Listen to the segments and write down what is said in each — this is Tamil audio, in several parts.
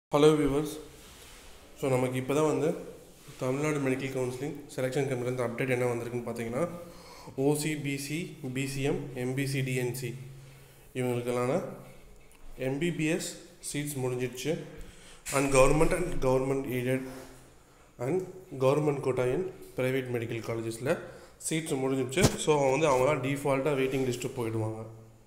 ஹலோ வியூவர்ஸ் ஸோ நமக்கு இப்போ தான் வந்து Tamil Nadu medical counselling selection கமிட்டிலேருந்து update என்ன வந்திருக்குன்னு பார்த்தீங்கன்னா OCPC BCM MBC DNC இவங்களுக்கெல்லான MBBS seats முடிஞ்சிடுச்சு and government and government aided and government quota in private medical காலேஜஸில் சீட்ஸ் முடிஞ்சிடுச்சு ஸோ அவங்க வந்து அவங்களாம் டிஃபால்ட்டாக வெயிட்டிங் லிஸ்ட்டு போயிடுவாங்க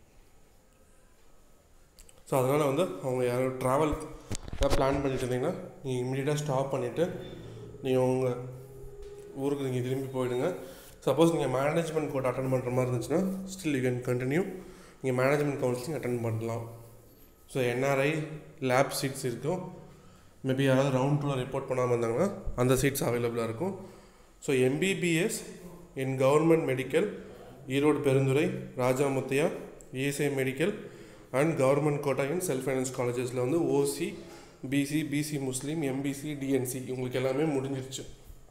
ஸோ அதனால் வந்து அவங்க யாரும் ட்ராவல் ஏதாவது பிளான் பண்ணிட்டு இருந்தீங்கன்னா நீங்கள் இமீடியட்டாக ஸ்டாப் பண்ணிவிட்டு நீங்கள் உங்கள் ஊருக்கு நீங்கள் திரும்பி போயிடுங்க சப்போஸ் நீங்கள் மேனேஜ்மெண்ட் கோட் அட்டன் பண்ணுற மாதிரி இருந்துச்சுன்னா ஸ்டில் யூ கேன் கண்டினியூ நீங்கள் மேனேஜ்மெண்ட் கவுன்சிலிங் அட்டன் பண்ணலாம் ஸோ என்ஆர்ஐ லேப் சீட்ஸ் இருக்கும் மேபி யாராவது ரவுண்ட் டூவில் ரிப்போர்ட் பண்ணாமல் இருந்தாங்கன்னா அந்த சீட்ஸ் அவைலபிளாக இருக்கும் so MBBS in government medical Erode Perundurai Rajamuthaiah ESI medical and government quota in self finance காலேஜஸில் வந்து OC BC BC Muslim MBC DNC இவங்களுக்கு எல்லாமே முடிஞ்சிருச்சு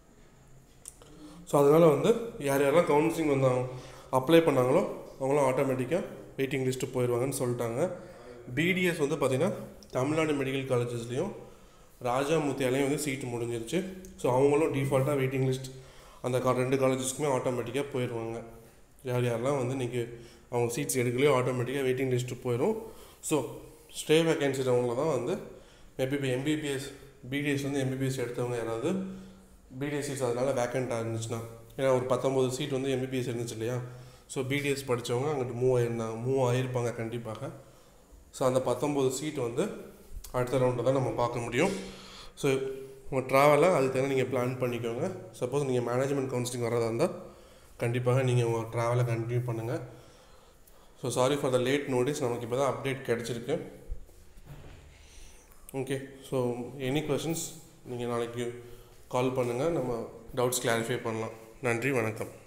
ஸோ அதனால் வந்து யார் யாரெல்லாம் கவுன்சிலிங் வந்து அப்ளை பண்ணாங்களோ அவங்களும் ஆட்டோமேட்டிக்காக வெயிட்டிங் லிஸ்ட்டு போயிடுவாங்கன்னு சொல்லிட்டாங்க பிடிஎஸ் வந்து பார்த்திங்கன்னா தமிழ்நாடு மெடிக்கல் காலேஜஸ்லேயும் ராஜா முத்தியாலையும் வந்து சீட்டு முடிஞ்சிருச்சு ஸோ அவங்களும் டிஃபால்ட்டாக வெயிட்டிங் லிஸ்ட் அந்த கா ரெண்டு காலேஜஸ்க்குமே ஆட்டோமேட்டிக்காக போயிடுவாங்க யார் யாரெல்லாம் வந்து இன்றைக்கி அவங்க சீட்ஸ் எடுக்கலையோ ஆட்டோமேட்டிக்காக வெயிட்டிங் லிஸ்ட்டு போயிடும் ஸோ ஸ்டே வேகன்சி அவங்கள தான் வந்து மேபி இப்போ எம்பிபிஎஸ் பிடிஎஸ் வந்து எம்பிபிஎஸ் எடுத்தவங்க யாராவது பிடிஎஸ் சீட்ஸ் அதனால் வேக்கண்ட்டாக இருந்துச்சுன்னா ஏன்னா ஒரு பத்தொம்போது சீட் வந்து எம்பிபிஎஸ் இருந்துச்சு இல்லையா ஸோ பிடிஎஸ் படித்தவங்க அங்கிட்டு மூவ் ஆயிருந்தாங்க மூவ் ஆகிருப்பாங்க கண்டிப்பாக ஸோ அந்த பத்தொம்போது சீட் வந்து அடுத்த ரவுண்டில் தான் நம்ம பார்க்க முடியும் ஸோ உங்கள் ட்ராவலாக அதுக்கு தகுந்த நீங்கள் பிளான் பண்ணிக்கோங்க சப்போஸ் நீங்கள் மேனேஜ்மெண்ட் கவுன்சிலிங் வரதா இருந்தால் கண்டிப்பாக நீங்கள் உங்கள் ட்ராவலை கண்டினியூ பண்ணுங்கள் so sorry for the late notice நமக்கு இப்போ தான் அப்டேட் கிடச்சிருக்கு ஓகே ஸோ எனி கொஷின்ஸ் நீங்கள் நாளைக்கு கால் பண்ணுங்கள் நம்ம டவுட்ஸ் கிளாரிஃபை பண்ணலாம் நன்றி வணக்கம்